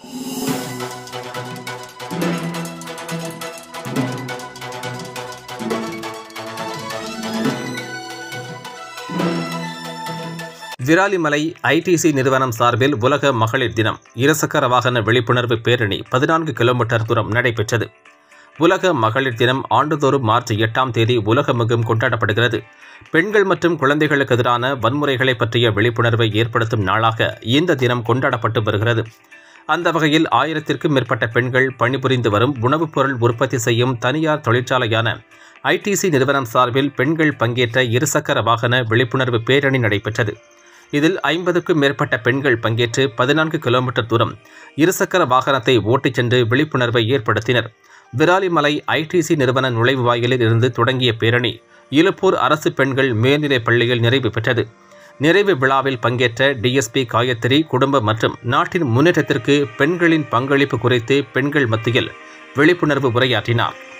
Viralimalai ITC நிறுவனம் சார்பில் உலக மகளிர் தினம் இருசக்கர வாகன விழிப்புணர்வு பேரணி பதினான்கு கிலோமீட்டர் தூரம் நடைபெற்றது உலக மகளிர் தினம் ஆண்டுதோறும் மார்ச் எட்டாம் தேதி உலகமெங்கும் கொண்டாடப்படுகிறது பெண்கள் மற்றும் குழந்தைகளுக்கு எதிரான வன்முறைகளை பற்றிய விழிப்புணர்வை ஏற்படுத்தும் நாளாக இந்த தினம் கொண்டாடப்பட்டு வருகிறது அந்த வகையில் ஆயிரத்திற்கும் மேற்பட்ட பெண்கள் பணிபுரிந்து வரும் உணவுப் பொருள் உற்பத்தி செய்யும் தனியார் தொழிற்சாலையான ஐடிசி நிறுவனம் சார்பில் பெண்கள் பங்கேற்ற இருசக்கர வாகன விழிப்புணர்வு பேரணி நடைபெற்றது இதில் ஐம்பதுக்கும் மேற்பட்ட பெண்கள் பங்கேற்று பதினான்கு கிலோமீட்டர் தூரம் இருசக்கர வாகனத்தை ஓட்டிச் சென்று விழிப்புணர்வை ஏற்படுத்தினர் விராலிமலை ஐடிசி நிறுவன நுழைவு வாயிலில் இருந்து தொடங்கிய பேரணி இலுப்பூர் அரசு பெண்கள் மேல்நிலைப் பள்ளியில் நிறைவு பெற்றது நிறைவு விழாவில் பங்கேற்ற டிஎஸ்பி காயத்ரி குடும்ப மற்றும் நாட்டின் முன்னேற்றத்திற்கு பெண்களின் பங்களிப்பு குறித்து பெண்கள் மத்தியில் விழிப்புணர்வு உரையாற்றினார்